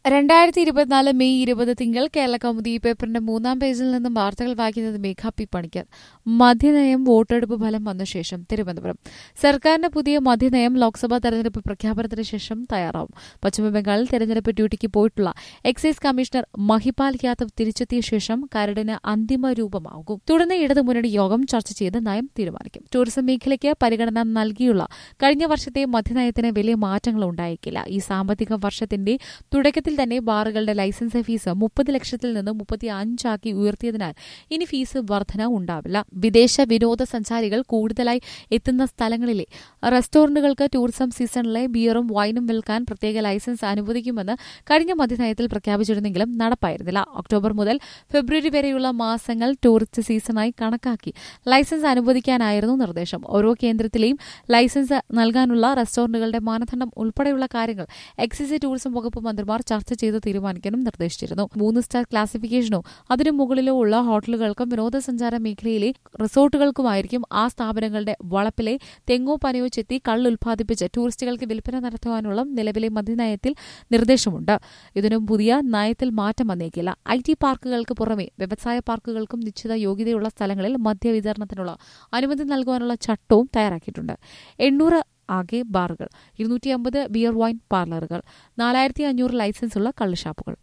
രണ്ടായിരത്തി ഇരുപത്തിനാല് മെയ് ഇരുപത് തിങ്കൾ കേരള കൗമുദി പേപ്പറിന്റെ മൂന്നാം പേജിൽ നിന്നും വാർത്തകൾ വായിക്കുന്നത് മേഘ പി പണിക്കർ മദ്യനയം വോട്ടെടുപ്പ് ഫലം വന്ന ശേഷം തിരുവനന്തപുരം സർക്കാരിന്റെ പുതിയ മദ്യനയം ലോക്സഭാ തെരഞ്ഞെടുപ്പ് പ്രഖ്യാപനത്തിന് ശേഷം തയ്യാറാവും പശ്ചിമബംഗാളിൽ തെരഞ്ഞെടുപ്പ് ഡ്യൂട്ടിക്ക് പോയിട്ടുള്ള എക്സൈസ് കമ്മീഷണർ മഹിപാൽ യാദവ് തിരിച്ചെത്തിയ ശേഷം കരടിന് അന്തിമ രൂപമാകും തുടർന്ന് ഇടതുമുന്നണി യോഗം ചർച്ച ചെയ്ത് നയം തീരുമാനിക്കും ടൂറിസം മേഖലയ്ക്ക് പരിഗണന നൽകിയുള്ള കഴിഞ്ഞ വർഷത്തെ മദ്യനയത്തിന് വലിയ മാറ്റങ്ങൾ ഉണ്ടായേക്കില്ല ഈ സാമ്പത്തിക വർഷത്തിന്റെ തുടക്കത്തിൽ തന്നെ ബാറുകളുടെ ലൈസൻസ് ഫീസ് മുപ്പത് ലക്ഷത്തിൽ നിന്ന് മുപ്പത്തി അഞ്ചാക്കി ഉയർത്തിയതിനാൽ ഇനി ഫീസ് വർധന ഉണ്ടാവില്ല വിദേശ വിനോദസഞ്ചാരികൾ കൂടുതലായി എത്തുന്ന സ്ഥലങ്ങളിലെ റെസ്റ്റോറന്റുകൾക്ക് ടൂറിസം സീസണിലെ ബിയറും വൈനും വിൽക്കാൻ പ്രത്യേക ലൈസൻസ് അനുവദിക്കുമെന്ന് കഴിഞ്ഞ മദ്യനയത്തിൽ പ്രഖ്യാപിച്ചിരുന്നെങ്കിലും നടപ്പായിരുന്നില്ല ഒക്ടോബർ മുതൽ ഫെബ്രുവരി വരെയുള്ള മാസങ്ങൾ ടൂറിസ്റ്റ് സീസണായി കണക്കാക്കി ലൈസൻസ് അനുവദിക്കാനായിരുന്നു നിർദ്ദേശം ഓരോ കേന്ദ്രത്തിലെയും ലൈസൻസ് നൽകാനുള്ള റെസ്റ്റോറന്റുകളുടെ മാനദണ്ഡം ഉൾപ്പെടെയുള്ള കാര്യങ്ങൾ എക്സൈസ് ടൂറിസം വകുപ്പ് മന്ത്രിമാർ ചർച്ച ചെയ്ത് തീരുമാനിക്കാനും നിർദ്ദേശിച്ചിരുന്നു മൂന്ന് സ്റ്റാർ ക്ലാസിഫിക്കേഷനോ അതിനു മുകളിലോ ഉള്ള ഹോട്ടലുകൾക്കും വിനോദസഞ്ചാര മേഖലയിലെ റിസോർട്ടുകൾക്കുമായിരിക്കും ആ സ്ഥാപനങ്ങളുടെ വളപ്പിലെ തെങ്ങോ പനയോ ചെത്തി കള്ള് ഉൽപ്പാദിപ്പിച്ച് ടൂറിസ്റ്റുകൾക്ക് വിൽപ്പന നടത്തുവാനുള്ള നിലവിലെ മദ്യനയത്തിൽ നിർദ്ദേശമുണ്ട് ഇതിനും പുതിയ നയത്തിൽ മാറ്റം വന്നേക്കില്ല ഐ ടി പാർക്കുകൾക്ക് പുറമെ വ്യവസായ പാർക്കുകൾക്കും നിശ്ചിത യോഗ്യതയുള്ള സ്ഥലങ്ങളിൽ മദ്യവിതരണത്തിനുള്ള അനുമതി നൽകുവാനുള്ള ചട്ടവും തയ്യാറാക്കിയിട്ടുണ്ട് എണ്ണൂറ് ആകെ ബാറുകൾ ഇരുന്നൂറ്റി അമ്പത് ബിയർ വൈൻ പാർലറുകൾ നാലായിരത്തി അഞ്ഞൂറ് ലൈസൻസുള്ള കള്ളുഷാപ്പുകൾ